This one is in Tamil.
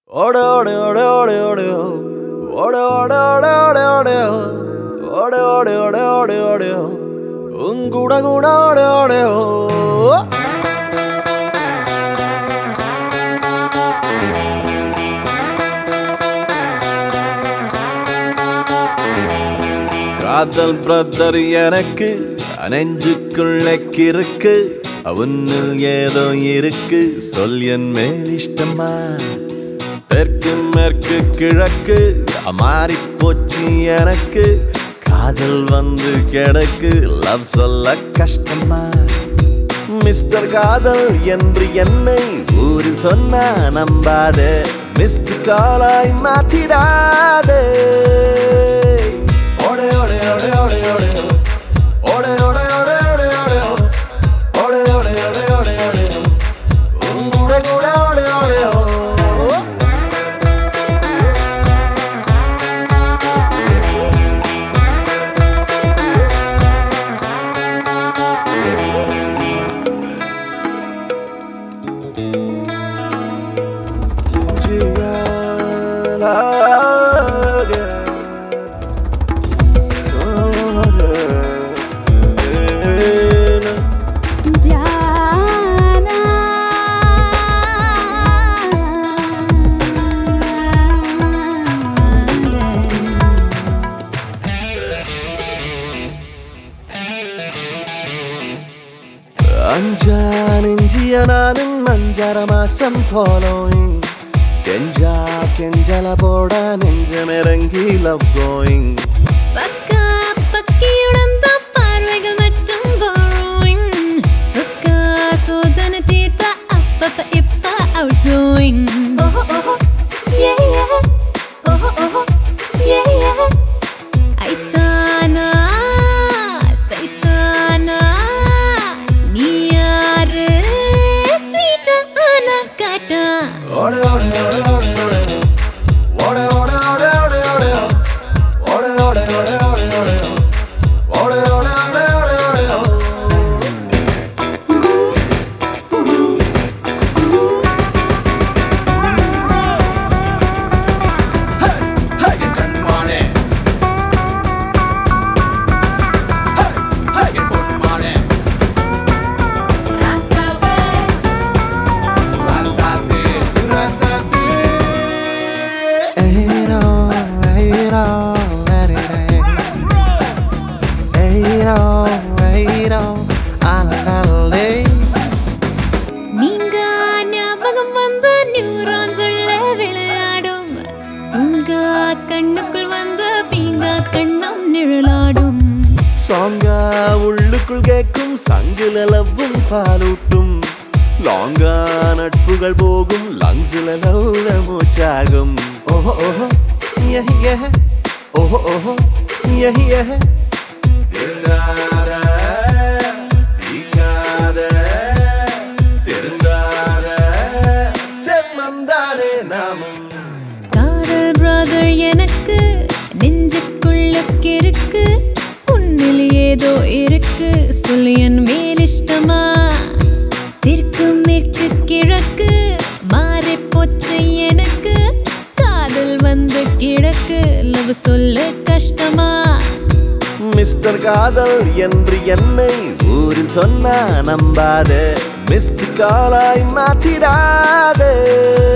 ஓட ஓட ஓட ஓட ஓட ஓட ஓட ஓட ஓட ஓட ஓட ஓட ஓட ஓட ஓட உங்குட கூட ஓட ஓட காதல் பிரதர் எனக்கு நெஞ்சுக்குள்ள கிறுக்கு அவனில் ஏதோ இருக்கு சொல் என் மேல் இஷ்டமா தெற்கு மேற்கு கிழக்கு மாறி போச்சு எனக்கு காதல் வந்து கிடக்கு லவ் சொல்ல கஷ்டமா மிஸ்டர் காதல் என்று என்னை ஊரில் சொன்னா நம்பாதே மிஸ்டர் காலாய் மாத்திடாதே ஓடே ஓடே ஓடே ஓடே ஓடே ஓடே ஓடே ஓடே ஓடே ஓடே ஓடே ஓடே ஓடே ஓடே ஓடே உங்குட கூட ஓடே ஓடே ஓ जाना அஞ்சானெஞ்சிய நானும் அஞ்சர மாசம் ஃபாலோயிங் கெஞ்சா கெஞ்சல போட நெஞ்சமிறங்கி லவ் கோயிங் பக்கா பக்கியுடன் தான் பார்வைகள் மட்டும் borrowing. சொக்கா சோதனை தீர்த்தா அப்பப்ப இப்ப outgoing. ஓஹோ, ஓஹோ, yeah, yeah. ஓஹோ, ஓஹோ, yeah, yeah. ஐத்தானா, சைத்தானா, நீ யாரு? sweet ஆனா காட்டா ஓட ஓட ஓட ஓட ஓட ஓட ஓட ஓட ஓட ஓட ஓட ஓட ஓட ஓட ஓட ஓட ஓட ஓட ஓட கண்மானே என் பொன்மானே ராசாத்தே ராசாத்தே நீங்க ஞாபகம் வந்த நியூரான்ஸ் உள்ள விளையாடும் உங்க கண்ணுக்குள் வந்த பீங்க கண்ணம் நிழலாடும் சாங்கா உள்ளுக்குள் கேட்கும் சங்குல லவ்வும் பாலூட்டும் லாங்கா நட்புகள் போகும் லங்ஸ்ல லவ்ல மூச்சாகும் ஓஹோ ஓஹோ யஹ் யஹ் ஓஹோ ஓஹோ யஹ் யஹ் திருந்தாத தீக்காத திருந்தாத செம்மம் தானே நாமும் காதல் பிரதர் எனக்கு நெஞ்சுக்குள்ள இருக்கு உன்னில் ஏதோ இருக்கு சொல்லு என் மேல் இஷ்டமா தெற்கு மேற்கு கிழக்கு மாறி போச்சு எனக்கு காதல் வந்து கிழக்கு லவ் சொல்ல கஷ்டமா மிஸ்டர் காதல் என்று என்னை ஊரில் சொன்னா நம்பாதே மிஸ்டர் காலாய் மாத்திடாதே